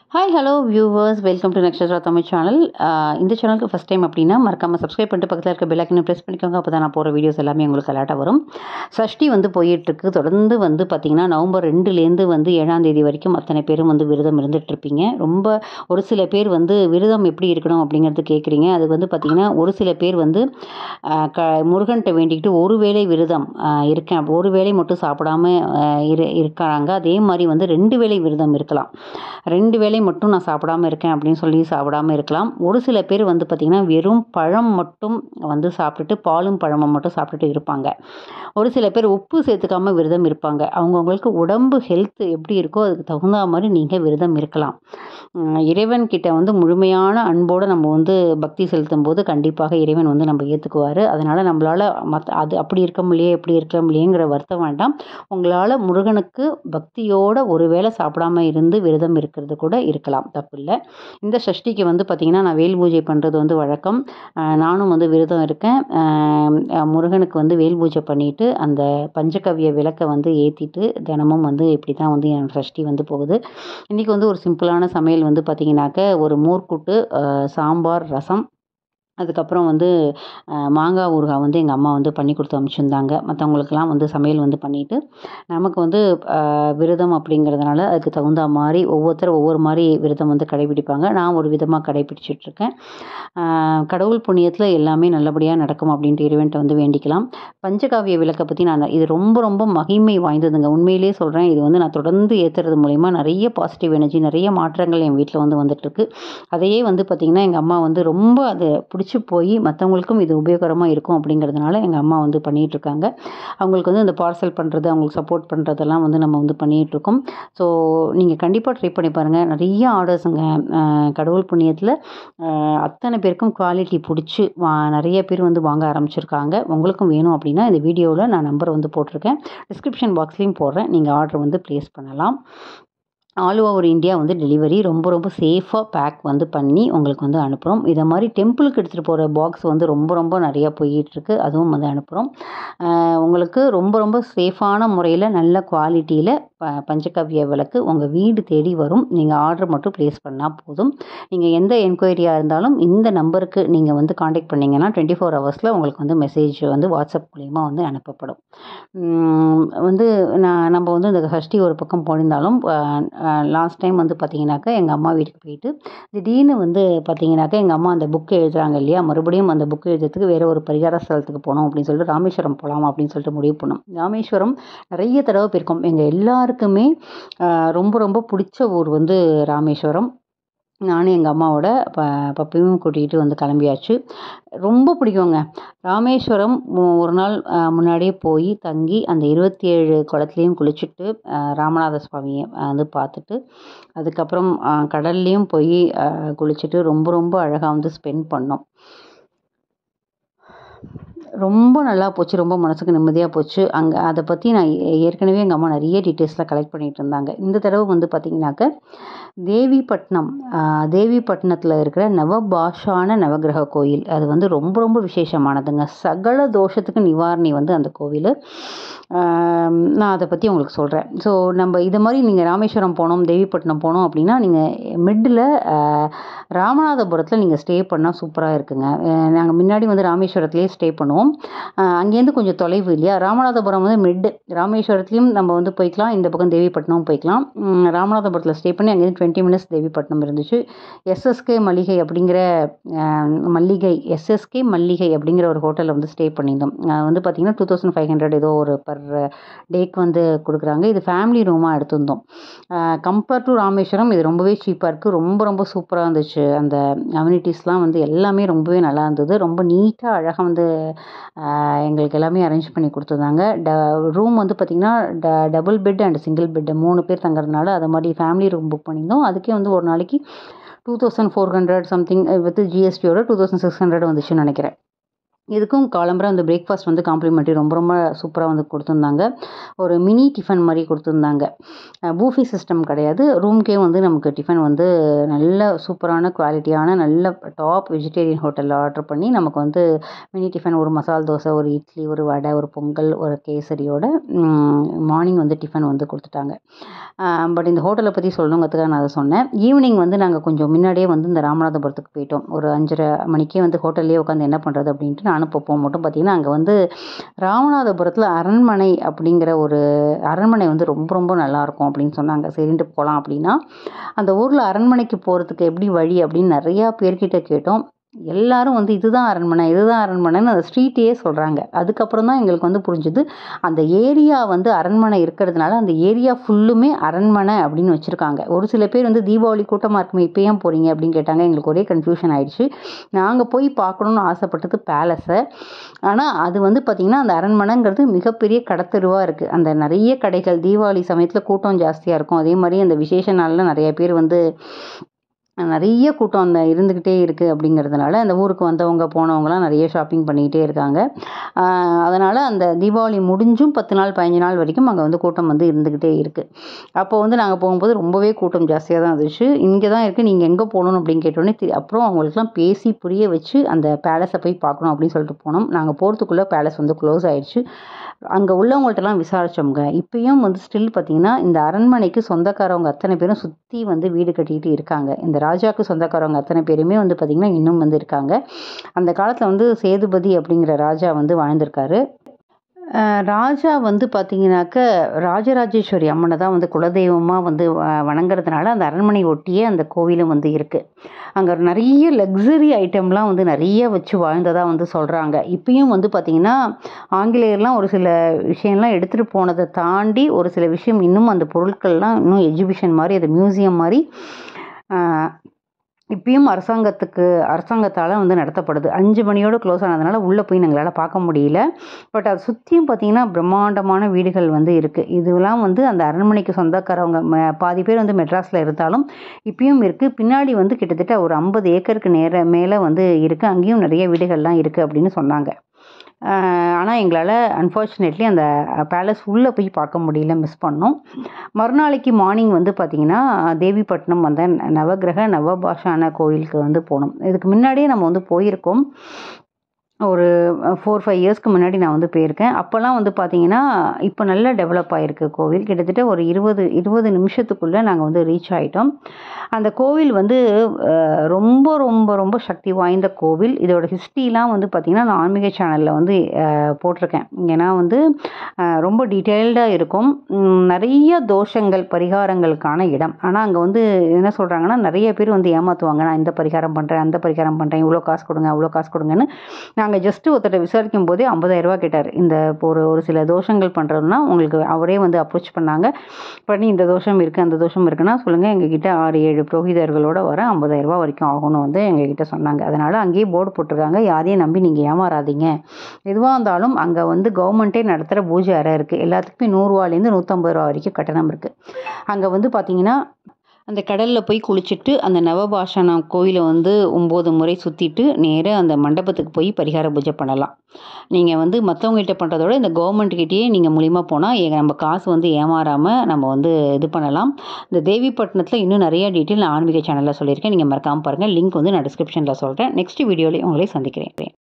hi hello viewers welcome to Nakshatra Tamil channel இந்த சேனலுக்கு first time அப்படின்னா மறக்காமல் சப்ஸ்கிரைப் பண்ணிட்டு பக்கத்தில் இருக்க பெல் ப்ரெஸ் பண்ணிக்கோங்க அப்போ தான் நான் போகிற வீடியோஸ் எல்லாமே உங்களுக்கு அலாட்டாக வரும் சஷ்டி வந்து போயிட்டுருக்கு தொடர்ந்து வந்து பார்த்திங்கன்னா நவம்பர் ரெண்டுலேருந்து வந்து ஏழாம் தேதி வரைக்கும் அத்தனை பேரும் வந்து விரதம் இருந்துட்டு இருப்பீங்க ரொம்ப ஒரு சில பேர் வந்து விரதம் எப்படி இருக்கணும் அப்படிங்கிறது கேட்குறீங்க அது வந்து பார்த்திங்கன்னா ஒரு சில பேர் வந்து ஆஹ், க முருகன்கிட்ட வேண்டிக்கிட்டு ஒரு வேளை விரதம் ஆஹ், இருக்கேன் ஒரு வேளை மட்டும் சாப்பிடாம ஆஹ், இரு இருக்காங்க அதே மாதிரி வந்து ரெண்டு வேளை விரதம் இருக்கலாம் ரெண்டு வேளை மட்டும் நான் சாப்பிடாம இருக்கேன் அப்படின்னு சொல்லி சாப்பிடாம இருக்கலாம் ஒரு சில பேர் வந்து பார்த்திங்கன்னா வெறும் பழம் மட்டும் வந்து சாப்பிட்டுட்டு பாலும் பழமும் மட்டும் சாப்பிட்டுட்டு இருப்பாங்க ஒரு சில பேர் உப்பு சேர்த்துக்காம விரதம் இருப்பாங்க அவங்கவுங்களுக்கு உடம்பு ஹெல்த் எப்படி இருக்கோ அதுக்கு தகுந்த மாதிரி நீங்கள் விரதம் இருக்கலாம் உம் இறைவன் கிட்ட வந்து முழுமையான அன்போடு நம்ம வந்து பக்தி செலுத்தும் போது கண்டிப்பாக இறைவன் வந்து நம்ம ஏற்றுக்குவார் அதனால் நம்மளால் மற்ற அது அப்படி இருக்க முடியலையே இப்படி இருக்க முடியலையேங்கிற வருத்தம் வேண்டாம் உங்களால் முருகனுக்கு பக்தியோட ஒரு வேளை சாப்பிடாம இருந்து விரதம் இருக்கிறது கூட இருக்கலாம் தப்பு இல்லை இந்த சஷ்டிக்கு வந்து பார்த்திங்கன்னா நான் வேல் பூஜை பண்ணுறது வந்து வழக்கம் அஹ் நானும் வந்து விரதம் இருக்கேன் அஹ் அஹ் முருகனுக்கு வந்து வேல் பூஜை பண்ணிட்டு அந்த பஞ்சகவ்ய விளக்கை வந்து ஏற்றிட்டு தினமும் வந்து இப்படி தான் வந்து என் சஷ்டி வந்து போகுது இன்றைக்கி வந்து ஒரு சிம்பிளான சமையல் வந்து பார்த்திங்கனாக்க ஒரு மோர்க்கூட்டு அஹ் சாம்பார் ரசம் அதுக்கப்புறம் வந்து அஹ், மாங்காய் ஊறுகாய் வந்து எங்கள் அம்மா வந்து பண்ணி கொடுத்து அனுப்பிச்சிருந்தாங்க மற்றவங்களுக்கெல்லாம் வந்து சமையல் வந்து பண்ணிவிட்டு நமக்கு வந்து அஹ், விரதம் அப்படிங்கிறதுனால அதுக்கு தகுந்த மாதிரி ஒவ்வொருத்தர் ஒவ்வொரு மாதிரி விரதம் வந்து கடைபிடிப்பாங்க நான் ஒரு விதமாக கடைபிடிச்சிட்ருக்கேன் கடவுள் புண்ணியத்தில் எல்லாமே நல்லபடியாக நடக்கும் அப்படின்ட்டு இறைவன்ட்ட வந்து வேண்டிக்கலாம் பஞ்சகாவிய விளக்கை பற்றி நான் இது ரொம்ப ரொம்ப மகிமை வாய்ந்ததுங்க உண்மையிலேயே சொல்கிறேன் இது வந்து நான் தொடர்ந்து ஏற்றுறது மூலிமா நிறைய பாசிட்டிவ் எனர்ஜி நிறைய மாற்றங்கள் என் வீட்டில் வந்து வந்துட்டுருக்கு அதையே வந்து பார்த்திங்கன்னா எங்கள் அம்மா வந்து ரொம்ப அதை பிடிச்சி போய் மற்றவங்களுக்கும் இது உபயோகரமாக இருக்கும் அப்படிங்கிறதுனால எங்கள் அம்மா வந்து பண்ணிகிட்டு இருக்காங்க அவங்களுக்கு வந்து இந்த பார்சல் பண்ணுறது அவங்களுக்கு சப்போர்ட் பண்ணுறதெல்லாம் வந்து நம்ம வந்து பண்ணிகிட்டு இருக்கோம் ஸோ நீங்கள் கண்டிப்பாக ட்ரை பண்ணி பாருங்கள் நிறைய ஆர்டர்ஸுங்க கடவுள் புண்ணியத்தில் அத்தனை பேருக்கும் குவாலிட்டி பிடிச்சி வா நிறைய பேர் வந்து வாங்க ஆரம்பிச்சிருக்காங்க உங்களுக்கும் வேணும் அப்படின்னா இந்த வீடியோவில் நான் நம்பர் வந்து போட்டிருக்கேன் டிஸ்கிரிப்ஷன் பாக்ஸ்லேயும் போடுறேன் நீங்கள் ஆர்டர் வந்து ப்ளேஸ் பண்ணலாம் ஆல் ஓவர் இந்தியா வந்து டெலிவரி ரொம்ப ரொம்ப சேஃபாக பேக் வந்து பண்ணி உங்களுக்கு வந்து அனுப்புகிறோம் இதை மாதிரி டெம்பிளுக்கு எடுத்துகிட்டு போகிற பாக்ஸ் வந்து ரொம்ப ரொம்ப நிறையா போயிட்டுருக்கு அதுவும் வந்து அனுப்புகிறோம் உங்களுக்கு ரொம்ப ரொம்ப சேஃபான முறையில் நல்ல குவாலிட்டியில் ப பஞ்சகவ்ய விளக்கு உங்கள் வீடு தேடி வரும் நீங்கள் ஆர்டர் மட்டும் ப்ளேஸ் பண்ணால் போதும் நீங்கள் எந்த என்கொயரியாக இருந்தாலும் இந்த நம்பருக்கு நீங்கள் வந்து காண்டாக்ட் பண்ணிங்கன்னா டுவெண்ட்டி ஃபோர் ஹவர்ஸில் உங்களுக்கு வந்து மெசேஜ் வந்து வாட்ஸ்அப் மூலிமா வந்து அனுப்பப்படும் உம் வந்து நான் நம்ம வந்து இந்த சஷ்டி ஒரு பக்கம் போயிருந்தாலும் லாஸ்ட் டைம் வந்து பார்த்தீங்கன்னாக்கா எங்கள் அம்மா வீட்டுக்கு போயிட்டு திடீர்னு வந்து பார்த்தீங்கன்னாக்கா எங்கள் அம்மா அந்த புக்கு எழுதுறாங்க இல்லையா மறுபடியும் அந்த புக்கு எழுதுறதுக்கு வேறு ஒரு பரிகார ஸ்தலத்துக்கு போகணும் அப்படின்னு சொல்லிட்டு ராமேஸ்வரம் போகலாம் அப்படின்னு சொல்லிட்டு முடிவு பண்ணோம் ராமேஸ்வரம் நிறைய தடவை போயிருக்கோம் எங்கள் எல்லாருக்குமே ஆஹ் ரொம்ப ரொம்ப பிடிச்ச ஊர் வந்து ராமேஸ்வரம் நானும் எங்கள் அம்மாவோட ப பப்பையும் கூட்டிகிட்டு வந்து கிளம்பியாச்சு ரொம்ப பிடிக்குங்க ராமேஸ்வரம் மு- ஒரு நாள் அஹ், முன்னாடியே போய் தங்கி அந்த இருபத்தி ஏழு குளத்துலேயும் குளிச்சுட்டு அஹ், ராமநாத சுவாமியை வந்து பார்த்துட்டு அதுக்கப்புறம் அஹ், கடல்லையும் போய் அஹ், குளிச்சுட்டு ரொம்ப ரொம்ப அழகாக வந்து ஸ்பெண்ட் பண்ணோம் ரொம்ப நல்லா போச்சு ரொம்ப மனசுக்கு நிம்மதியாக போச்சு அங்கே அதை பற்றி நான் ஏ- ஏற்கனவே எங்கள் அம்மா நிறைய டீட்டெயில்ஸில் கலெக்ட் பண்ணிகிட்டு இருந்தாங்க இந்த தடவை வந்து பார்த்திங்கனாக்க தேவிப்பட்டினம் ஆஹ், தேவிப்பட்டினத்தில் இருக்கிற நவபாஷான நவகிரக கோயில் அது வந்து ரொம்ப ரொம்ப விசேஷமானதுங்க சகல தோஷத்துக்கு நிவாரணி வந்து அந்த கோவில் ஆம், நான் அதை பற்றி உங்களுக்கு சொல்கிறேன் ஸோ நம்ம இது மாதிரி நீங்கள் ராமேஸ்வரம் போனோம் தேவிப்பட்டினம் போனோம் அப்படின்னா நீங்கள் மிட்டில் ராமநாதபுரத்தில் நீங்கள் ஸ்டே பண்ணால் சூப்பராக இருக்குங்க நாங்கள் முன்னாடி வந்து ராமேஸ்வரத்துலேயே ஸ்டே பண்ணுவோம் அஹ் அங்கேருந்து கொஞ்சம் தொலைவு இல்லையா ராமநாதபுரம் வந்து மிட் ராமேஸ்வரத்துலேயும் நம்ம வந்து போய்க்கலாம் இந்த பக்கம் தேவிப்பட்டினம் போய்க்கலாம் உம் ராமநாதபுரத்தில் ஸ்டே பண்ணி அங்கேருந்து டுவெண்ட்டி மினிட்ஸ் தேவிப்பட்டினம் இருந்துச்சு எஸ்எஸ்கே மளிகை அப்படிங்கிற அஹ், மல்லிகை எஸ்எஸ்கே மல்லிகை அப்படிங்கிற ஒரு ஹோட்டலில் வந்து ஸ்டே பண்ணியிருந்தோம் அஹ் வந்து பார்த்திங்கன்னா டூ தௌசண்ட் ஃபைவ் ஹண்ட்ரட் ஏதோ ஒரு பர் டேக்கு வந்து கொடுக்குறாங்க இது ஃபேமிலி ரூமாக எடுத்திருந்தோம் கம்பேர் டு ராமேஸ்வரம் இது ரொம்பவே சீப்பாக இருக்குது ரொம்ப ரொம்ப சூப்பராக இருந்துச்சு அந்த அம்யூனிட்டிஸ்லாம் வந்து எல்லாமே ரொம்பவே நல்லா இருந்தது ரொம்ப நீட்டாக அழகாக வந்து ஆஹ் எங்களுக்கு எல்லாமே அரேஞ்ச் பண்ணி கொடுத்துருந்தாங்க ட ரூம் வந்து பார்த்திங்கன்னா the double bed and single bed மூணு பேர் தங்குறதுனால அது மாதிரி ஃபேமிலி ரூம் புக் பண்ணியிருந்தோம் அதுக்கே வந்து ஒரு நாளைக்கு two thousand four hundred something with ஜிஎஸ்டியோட டூ தௌசண்ட் சிக்ஸ் ஹண்ட்ரட் வந்துச்சுன்னு நினைக்கிறேன் இதுக்கும் காலம்பரை அந்த பிரேக்ஃபாஸ்ட் வந்து காம்ப்ளிமெண்ட்ரி ரொம்ப ரொம்ப சூப்பராக வந்து கொடுத்துருந்தாங்க ஒரு மினி டிஃபன் மாதிரி கொடுத்துருந்தாங்க பூஃபி சிஸ்டம் கிடையாது ரூம்க்கே வந்து நமக்கு டிஃபன் வந்து நல்ல சூப்பரான குவாலிட்டியான நல்ல டாப் வெஜிடேரியன் ஹோட்டலில் ஆர்டர் பண்ணி நமக்கு வந்து மினி டிஃபன் ஒரு மசால் தோசை ஒரு இட்லி ஒரு வடை ஒரு பொங்கல் ஒரு கேசரியோட மார்னிங் வந்து டிஃபன் வந்து கொடுத்துட்டாங்க பட் இந்த ஹோட்டலை பற்றி சொல்லணுங்கிறதுக்காக நான் அதை சொன்னேன் ஈவினிங் வந்து நாங்கள் கொஞ்சம் முன்னாடியே வந்து இந்த ராமநாதபுரத்துக்கு போயிட்டோம் ஒரு அஞ்சரை மணிக்கே வந்து ஹோட்டல்லே உட்காந்து என்ன பண்ணுறது அப்படின்ட்டு நான் அனுப்பப்போம் மட்டும் பார்த்திங்கன்னா அங்கே வந்து ராமநாதபுரத்தில் அரண்மனை அப்படிங்கிற ஒரு அரண்மனை வந்து ரொம்ப ரொம்ப நல்லாயிருக்கும் அப்படின்னு சொன்னாங்க சரின்ட்டு போகலாம் அப்படின்னா அந்த ஊரில் அரண்மனைக்கு போகிறதுக்கு எப்படி வழி அப்படின்னு நிறையா பேர்கிட்ட கேட்டோம் எல்லாரும் வந்து இதுதான் அரண்மனை இதுதான் அரண்மனைன்னு அந்த ஸ்ட்ரீட்டையே சொல்கிறாங்க அதுக்கப்புறம் தான் எங்களுக்கு வந்து புரிஞ்சுது அந்த ஏரியா வந்து அரண்மனை இருக்கிறதுனால அந்த ஏரியா ஃபுல்லுமே அரண்மனை அப்படின்னு வச்சுருக்காங்க ஒரு சில பேர் வந்து தீபாவளி கூட்டமாக இருக்குமே இப்போ ஏன் போகிறீங்க அப்படின்னு கேட்டாங்க எங்களுக்கு ஒரே கன்ஃபியூஷன் ஆயிடுச்சு நாங்கள் போய் பார்க்கணுன்னு ஆசைப்பட்டது பேலஸை ஆனால் அது வந்து பார்த்திங்கன்னா அந்த அரண்மனைங்கிறது மிகப்பெரிய கடத்தெருவாக இருக்குது அந்த நிறைய கடைகள் தீபாவளி சமயத்தில் கூட்டம் ஜாஸ்தியாக இருக்கும் அதே மாதிரி அந்த விசேஷ நாளில் நிறைய பேர் வந்து நிறைய கூட்டம் அந்த இருந்துக்கிட்டே இருக்குது அப்படிங்கிறதுனால அந்த ஊருக்கு வந்தவங்க போனவங்கலாம் நிறைய ஷாப்பிங் பண்ணிக்கிட்டே இருக்காங்க அதனால் அந்த தீபாவளி முடிஞ்சும் பத்து நாள் பதினஞ்சு நாள் வரைக்கும் அங்கே வந்து கூட்டம் வந்து இருந்துக்கிட்டே இருக்குது அப்போ வந்து நாங்கள் போகும்போது ரொம்பவே கூட்டம் ஜாஸ்தியாக தான் இருந்துச்சு இங்கே தான் இருக்குது நீங்கள் எங்கே போகணும் அப்படின்னு கேட்டோடனே அப்புறம் அவங்களுக்குலாம் பேசி புரிய வச்சு அந்த பேலஸை போய் பார்க்கணும் அப்படின்னு சொல்லிட்டு போனோம் நாங்கள் போகிறதுக்குள்ளே பேலஸ் வந்து க்ளோஸ் ஆயிடுச்சு அங்கே உள்ளவங்கள்ட்டலாம் விசாரித்தோங்க இப்பயும் வந்து ஸ்டில் பார்த்திங்கன்னா இந்த அரண்மனைக்கு சொந்தக்காரவங்க அத்தனை பேரும் சுற்றி வந்து வீடு கட்டிக்கிட்டு இருக்காங்க இந்த ராஜாவுக்கு சொந்தக்காரவங்க அத்தனை பேருமே வந்து பார்த்திங்கன்னா இன்னும் வந்து இருக்காங்க அந்த காலத்தில் வந்து சேதுபதி அப்படிங்கிற ராஜா வந்து வாழ்ந்திருக்காரு ராஜா வந்து பார்த்திங்கனாக்க ராஜராஜேஸ்வரி அம்மனை தான் வந்து குலதெய்வமாக வந்து வணங்குறதுனால அந்த அரண்மனை ஒட்டியே அந்த கோவிலும் வந்து இருக்குது அங்கே நிறைய லக்ஸரி ஐட்டம்லாம் வந்து நிறைய வச்சு வாழ்ந்ததாக வந்து சொல்கிறாங்க இப்பயும் வந்து பார்த்திங்கன்னா ஆங்கிலேயர்லாம் ஒரு சில விஷயம்லாம் எடுத்துகிட்டு போனதை தாண்டி ஒரு சில விஷயம் இன்னும் அந்த பொருட்கள்லாம் இன்னும் எக்ஸிபிஷன் மாதிரி அது மியூசியம் மாதிரி இப்பயும் அரசாங்கத்துக்கு அரசாங்கத்தால் வந்து நடத்தப்படுது அஞ்சு மணியோடு க்ளோஸ் ஆனதுனால உள்ளே போய் எங்களால் பார்க்க முடியல பட் அதை சுற்றியும் பார்த்திங்கன்னா பிரம்மாண்டமான வீடுகள் வந்து இருக்குது இதெல்லாம் வந்து அந்த அரண்மனைக்கு சொந்தக்காரவங்க பாதி பேர் வந்து மெட்ராஸில் இருந்தாலும் இப்பயும் இருக்குது பின்னாடி வந்து கிட்டத்தட்ட ஒரு ஐம்பது ஏக்கருக்கு நேர மேலே வந்து இருக்குது அங்கேயும் நிறைய வீடுகள்லாம் இருக்குது அப்படின்னு சொன்னாங்க ஆனால் எங்களால் அன்ஃபார்ச்சுனேட்லி அந்த பேலஸ் உள்ளே போய் பார்க்க முடியல மிஸ் பண்ணோம் மறுநாளைக்கு மார்னிங் வந்து பார்த்திங்கன்னா தேவிப்பட்டினம் வந்த நவகிரக நவபாஷான கோயிலுக்கு வந்து போனோம் இதுக்கு முன்னாடியே நம்ம வந்து போயிருக்கோம் ஒரு ஃபோர் ஃபைவ் இயர்ஸ்க்கு முன்னாடி நான் வந்து போயிருக்கேன் அப்போல்லாம் வந்து பார்த்தீங்கன்னா இப்போ நல்லா டெவலப் ஆகிருக்கு கோவில் கிட்டத்தட்ட ஒரு இருபது இருபது நிமிஷத்துக்குள்ளே நாங்கள் வந்து ரீச் ஆகிட்டோம் அந்த கோவில் வந்து ரொம்ப ரொம்ப ரொம்ப சக்தி வாய்ந்த கோவில் இதோட ஹிஸ்ட்ரிலாம் வந்து பார்த்திங்கன்னா நான் ஆன்மீக சேனலில் வந்து போட்டிருக்கேன் ஏன்னா வந்து ரொம்ப டீட்டெயில்டாக இருக்கும் நிறைய தோஷங்கள் பரிகாரங்களுக்கான இடம் ஆனால் அங்கே வந்து என்ன சொல்கிறாங்கன்னா நிறைய பேர் வந்து ஏமாற்றுவாங்க நான் இந்த பரிகாரம் பண்ணுறேன் அந்த பரிகாரம் பண்ணுறேன் இவ்வளோ காசு கொடுங்க அவ்வளோ காசு கொடுங்கன்னு நாங்கள் ஜஸ்ட்டு ஒருத்தரை விசாரிக்கும் போதே ஐம்பதாயிரரூபா கேட்டார் இந்த ஒரு ஒரு சில தோஷங்கள் பண்ணுறதுனா உங்களுக்கு அவரே வந்து அப்ரோச் பண்ணாங்க பண்ணி இந்த தோஷம் இருக்குது அந்த தோஷம் இருக்குன்னா சொல்லுங்கள் எங்ககிட்ட ஆறு ஏழு புரோகிதர்களோட வர ஐம்பதாயிரரூபா வரைக்கும் ஆகும்னு வந்து எங்ககிட்ட சொன்னாங்க அதனால் அங்கேயே போர்டு போட்டிருக்காங்க யாரையும் நம்பி நீங்கள் ஏமாறாதீங்க எதுவாக இருந்தாலும் அங்கே வந்து கவர்மெண்ட்டே நடத்துகிற பூஜை அறை இருக்குது எல்லாத்துக்குமே நூறுரூவாலேருந்து நூற்றம்பது ரூபா வரைக்கும் கட்டணம் இருக்குது அங்கே வந்து பார்த்திங்கன்னா அந்த கடலில் போய் குளிச்சுட்டு அந்த நவபாஷானம் கோயிலை வந்து ஒம்பது முறை சுற்றிட்டு நேராக அந்த மண்டபத்துக்கு போய் பரிகார பூஜை பண்ணலாம் நீங்கள் வந்து மற்றவங்ககிட்ட பண்ணுறதோட இந்த கவர்மெண்ட்கிட்டயே நீங்கள் மூலிமா போனால் நம்ம காசு வந்து ஏமாறாமல் நம்ம வந்து இது பண்ணலாம் இந்த தேவிப்பட்டினத்தில் இன்னும் நிறைய டீட்டெயில் நான் ஆன்மீக சேனலில் சொல்லியிருக்கேன் நீங்கள் மறக்காமல் பாருங்கள் லிங்க் வந்து நான் டிஸ்கிரிப்ஷனில் சொல்கிறேன் நெக்ஸ்ட் வீடியோவில் உங்களை சந்திக்கிறேன்